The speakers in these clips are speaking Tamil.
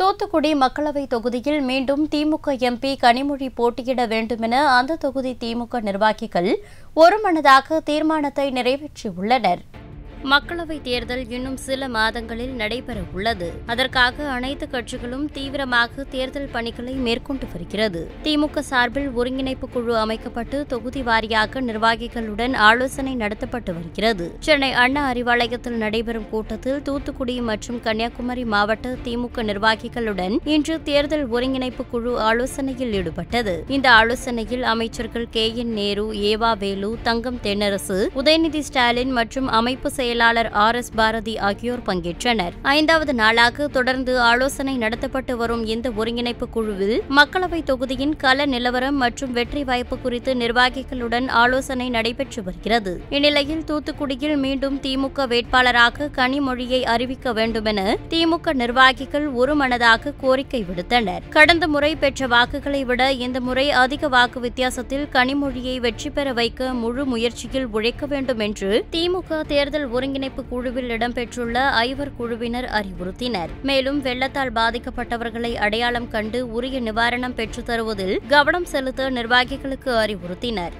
தூத்துக்குடி மக்களவை தொகுதியில் மீண்டும் திமுக எம்பி கனிமொழி போட்டியிட வேண்டுமென அந்த தொகுதி திமுக நிர்வாகிகள் ஒருமனதாக தீர்மானத்தை நிறைவேற்றியுள்ளனர் மக்களவை தேர்தல் இன்னும் சில மாதங்களில் நடைபெற உள்ளது அதற்காக அனைத்து கட்சிகளும் தீவிரமாக தேர்தல் பணிகளை மேற்கொண்டு வருகிறது திமுக சார்பில் ஒருங்கிணைப்பு குழு அமைக்கப்பட்டு தொகுதி வாரியாக நிர்வாகிகளுடன் ஆலோசனை நடத்தப்பட்டு வருகிறது சென்னை அண்ணா அறிவாலயத்தில் நடைபெறும் கூட்டத்தில் தூத்துக்குடி மற்றும் கன்னியாகுமரி மாவட்ட திமுக நிர்வாகிகளுடன் இன்று தேர்தல் ஒருங்கிணைப்பு குழு ஆலோசனையில் ஈடுபட்டது இந்த ஆலோசனையில் அமைச்சர்கள் கே என் நேரு ஏவா வேலு தங்கம் தென்னரசு உதயநிதி ஸ்டாலின் மற்றும் அமைப்பு செயலாளர் ஆர் எஸ் பாரதி ஆகியோர் பங்கேற்றனர் ஐந்தாவது நாளாக தொடர்ந்து ஆலோசனை நடத்தப்பட்டு வரும் இந்த ஒருங்கிணைப்பு குழுவில் மக்களவை தொகுதியின் கள நிலவரம் மற்றும் வெற்றி வாய்ப்பு குறித்து நிர்வாகிகளுடன் ஆலோசனை நடைபெற்று வருகிறது இந்நிலையில் தூத்துக்குடியில் மீண்டும் திமுக வேட்பாளராக கனிமொழியை அறிவிக்க வேண்டுமென திமுக நிர்வாகிகள் ஒருமனதாக கோரிக்கை விடுத்தனர் கடந்த முறை பெற்ற வாக்குகளை விட இந்த முறை அதிக வாக்கு வித்தியாசத்தில் கனிமொழியை வெற்றி பெற வைக்க முழு முயற்சியில் உழைக்க வேண்டும் என்று திமுக தேர்தல் ஒருங்கிணைப்பு குழுவில் இடம்பெற்றுள்ள ஐவர் குழுவினர் அறிவுறுத்தினர் மேலும் வெள்ளத்தால் பாதிக்கப்பட்டவர்களை அடையாளம் கண்டு உரிய நிவாரணம் பெற்றுத் தருவதில் கவனம் செலுத்த நிர்வாகிகளுக்கு அறிவுறுத்தினர்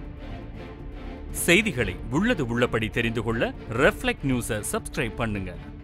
செய்திகளை உள்ளது உள்ளபடி தெரிந்து கொள்ள ரெஃப்ளெக்ட் நியூஸை சப்ஸ்கிரைப் பண்ணுங்க